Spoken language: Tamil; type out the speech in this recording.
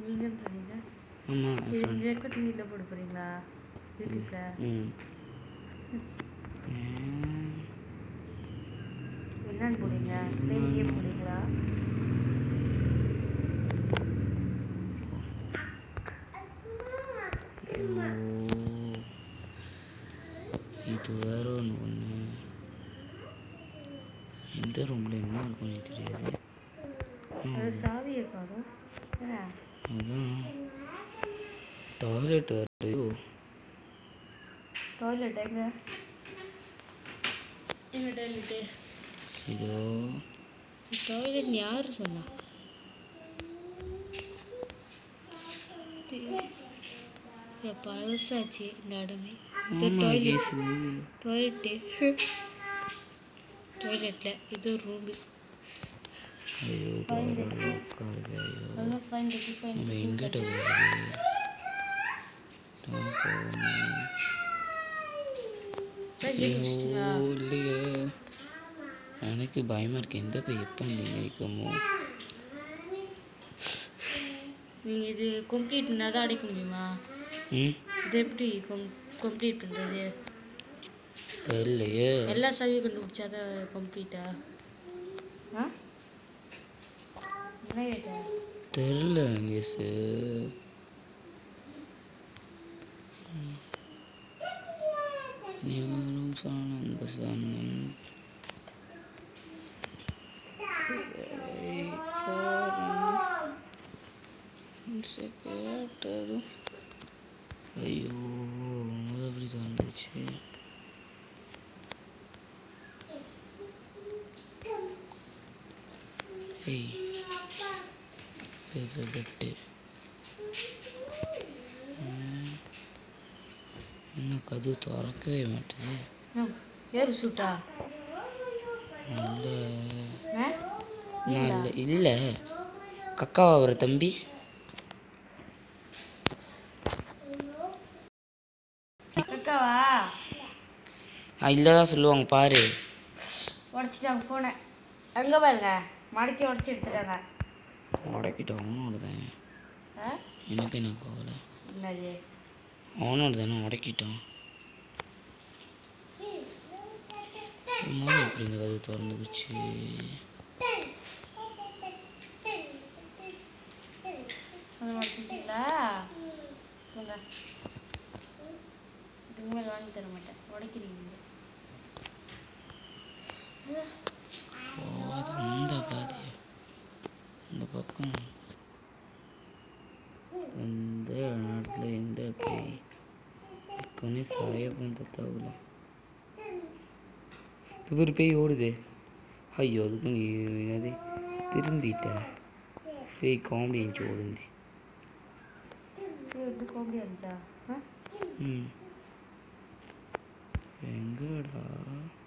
நீங்கன்றீங்க ஆமாம் இது ரெக்கார்ட் நீட்டில் போட போகிறீங்களா யூடியூப்பில் ம் ம். என்னன்னு போடுங்க பெரிய போடுங்களா ஓ இது வேற ஒன்று ஒன்று எந்த ரூமில் என்ன இருக்கும்னு தெரியாது அது சாவியை காணும் என்ன அதான் டாய்லெட் வேறையோ டாய்லெட் எங்க எங்க டாய்லெட்டு இதோ டாய்லெட் யார் சொன்னா தெரியல. இல்ல, பழசாச்சு இந்த இடமே இது ஆமா, டாய்லெட் கேசு. டாய்லெட்டு டாய்லெட்டில் இது ரூமு ஐயோ டாய்லெட் உட்காருங்க ஐயோ அதெல்லாம் ஃபைன் இருக்கு ஃபைன் நம்ம எங்கிட்ட போகுது தான் போகணும் சார் கேட்டு முடிச்சிட்டிங்களா ஐயோ, இல்லையே எனக்கு பயமா இருக்கு எந்த போய் எப்போ நீங்க வைக்கமோ நீங்கள் இது கம்ப்ளீட் பண்ணால் தான் அடைக்க முடியுமா ம் இது எப்படி கம் கம்ப்ளீட் பண்ணுறது தெரியலையே எல்லா சாவியும் கண்டுபிடிச்சா தான் கம்ப்ளீட்டா ஆ என்ன கேட்ட தெரில கேசு நீவரும் சானந்த சானன் கேட்டது ஐயோ முத அப்படி வந்துச்சு ஏய் இது பெட்டு இன்னும் கது திறக்கவே மாட்டேது ம் யார் சூட்டா இல்லை ஆ நான் இல்லை இல்லை கக்காவா வர தம்பி அக்காவா ஆ இல்லை தான் சொல்லுவாங்க பாரு உடச்சிட்டாங்க ஃபோனை அங்கே பாருங்க மடக்கி உடச்சி எடுத்துட்டாங்க உடக்கிட்டு அவனோட தான் ஆ எனக்கு என்ன கவலை என்னது அவனோட தானே உடக்கிட்டான் முதல்ல எப்படி இந்த கதை திறந்துக்குச்சு அதை உடச்சிட்டீங்களா போங்க இதுக்கு மேலே வாங்கி தர மாட்டேன் உடைக்கிறீங்க ஓ அது அந்த பாதி இந்த பக்கம் எந்த இடத்துல எந்த பேய் கொனே சாய பண்ண தவிர இது ஒரு பேய் ஓடுது ஐயோ அதுக்கு நீ அது திரும்பிட்ட பேய் காமெடி இருந்துச்சு ஓடுந்து இது காமெடியாக இருந்துச்சா ஆ ம் எங்கடா